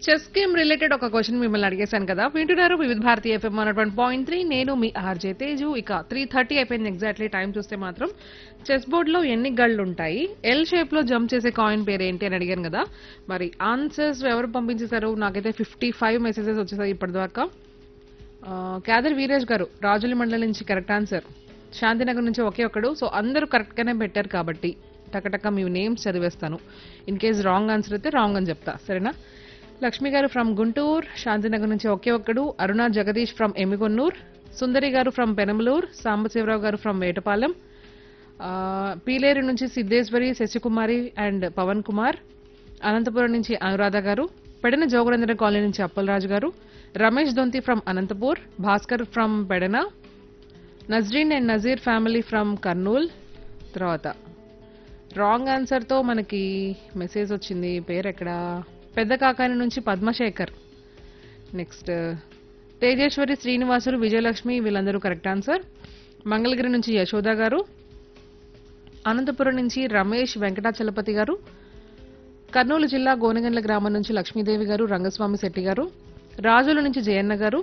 chess game related ఒక question మిమ్మల్ని అడిగేశాను కదా వింటున్నారు Vividh Bharati FM one point three నేను మీ ఆర్జే తేజు ఇక త్రీ థర్టీ అయిపోయింది ఎగ్జాక్ట్లీ టైం చూస్తే మాత్రం చెస్ బోర్డ్ లో ఎన్ని గళ్ళు ఉంటాయి ఎల్ షేప్ లో జంప్ చేసే కాయిన్ పేరు ఏంటి అని అడిగాను కదా మరి ఆన్సర్స్ ఎవరు పంపించేశారు నాకైతే ఫిఫ్టీ ఫైవ్ మెసేజెస్ వచ్చేసాయి ఇప్పటిదాకా ఆ, క్యాదర్ వీరేష్ గారు రాజుల మండలం నుంచి కరెక్ట్ ఆన్సర్ శాంతినగర్ నుంచి ఒకే ఒక్కడు సో అందరూ కరెక్ట్ గానే పెట్టారు కాబట్టి టకటక మీ నేమ్స్ చదివేస్తాను ఇన్ కేస్ రాంగ్ ఆన్సర్ అయితే రాంగ్ అని చెప్తా సరేనా లక్ష్మి గారు ఫ్రమ్ గుంటూరు శాంతినగర్ నుంచి ఒకే ఒక్కడు అరుణ జగదీష్ ఫ్రమ్ ఎమిగొన్నూర్ సుందరి గారు ఫ్రమ్ పెనమలూరు సాంబశివరావు గారు ఫ్రమ్ వేటపాలెం ఆ, పీలేరు నుంచి సిద్ధేశ్వరి శశికుమారి అండ్ పవన్ కుమార్ అనంతపురం నుంచి అనురాధ గారు పెడన జోగురేంద్ర కాలనీ నుంచి Appalaraju garu Ramesh Donthi from Anantapur Bhaskar from Pedana Nazreen and Nazeer family from Kurnool తర్వాత రాంగ్ ఆన్సర్తో మనకి మెసేజ్ వచ్చింది పేరు ఎక్కడ పెద్ద కాకాని నుంచి పద్మశేఖర్ నెక్స్ట్ తేజేశ్వరి శ్రీనివాసులు విజయలక్ష్మి వీళ్ళందరూ కరెక్ట్ ఆన్సర్ మంగళగిరి నుంచి యశోద గారు అనంతపురం నుంచి రమేష్ వెంకటాచలపతి గారు కర్నూలు జిల్లా గోనగండ్ల గ్రామం నుంచి లక్ష్మీదేవి గారు రంగస్వామి శెట్టి గారు రాజుల నుంచి జయన్న గారు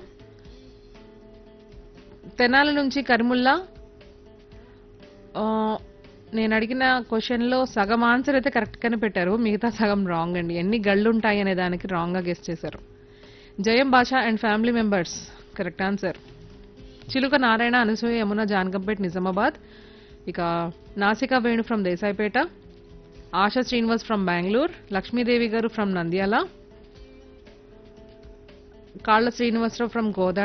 తెనాల నుంచి కరిముల్లా ఆ, నేను అడిగిన క్వశ్చన్లో సగం ఆన్సర్ అయితే కరెక్ట్గానే పెట్టారు మిగతా సగం రాంగ్ అండి ఎన్ని గళ్ళు ఉంటాయి అనే దానికి రాంగ్గా గెస్ట్ చేశారు Jayam Basha and family members correct answer Chiluka Narayana Anasuya Yamuna Janakampet Nizamabad ఇక Nasika Venu from Desaipeta Asha Srinivas from Bengaluru Lakshmidevi garu from Nandyal కాళ్ళ శ్రీనివాసరావు ఫ్రమ్ గోదా